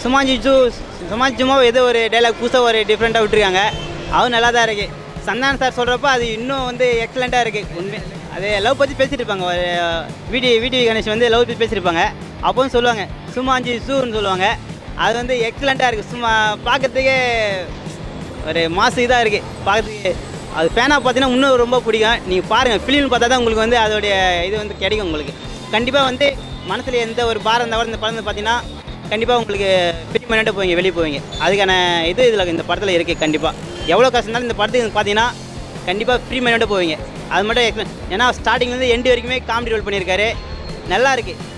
சுமாஞ்சி zoo சுமாஞ்சி சும்மா ஏதோ ஒரு டைலாக் புதுசாக ஒரு டிஃப்ரெண்ட்டாக விட்டுருக்காங்க அதுவும் நல்லா தான் இருக்குது சந்தானம் சார் சொல்கிறப்ப அது இன்னும் வந்து எக்ஸலண்ட்டாக இருக்குது உண்மை அது லவ் பற்றி பேசிட்டு இருப்பாங்க ஒரு வீடி வீடியோ கணேஷ் வந்து லவ் பற்றி பேசியிருப்பாங்க அப்போவும் சொல்லுவாங்க சுமாஞ்சி சூன்னு சொல்லுவாங்க அது வந்து எக்ஸலண்ட்டாக இருக்குது சும்மா பார்க்கறதுக்கே ஒரு மாசு இதாக இருக்குது பார்க்கறதுக்கு அது ஃபேனாக பார்த்தீங்கன்னா இன்னும் ரொம்ப பிடிக்கும் நீங்கள் பாருங்கள் ஃபிலிம் பார்த்தா தான் உங்களுக்கு வந்து அதோடைய இது வந்து கிடைக்கும் உங்களுக்கு கண்டிப்பாக வந்து மனசில் எந்த ஒரு பாரம் இருந்தால் கூட இந்த படம் வந்து பார்த்தீங்கன்னா கண்டிப்பாக உங்களுக்கு ஃப்ரீ பண்ணிட்டு போவீங்க வெளியே போவீங்க அதுக்கான இது இதில் இந்த படத்தில் இருக்குது கண்டிப்பாக எவ்வளோ காசு இருந்தாலும் இந்த படத்துக்கு பார்த்தீங்கன்னா கண்டிப்பாக ஃப்ரீ பண்ணிட்டு போவீங்க அது மட்டும் excellent. ஏன்னா ஸ்டார்டிங்லேருந்து எண்டு வரைக்குமே காமெடி ரோல் பண்ணியிருக்காரு நல்லா இருக்குது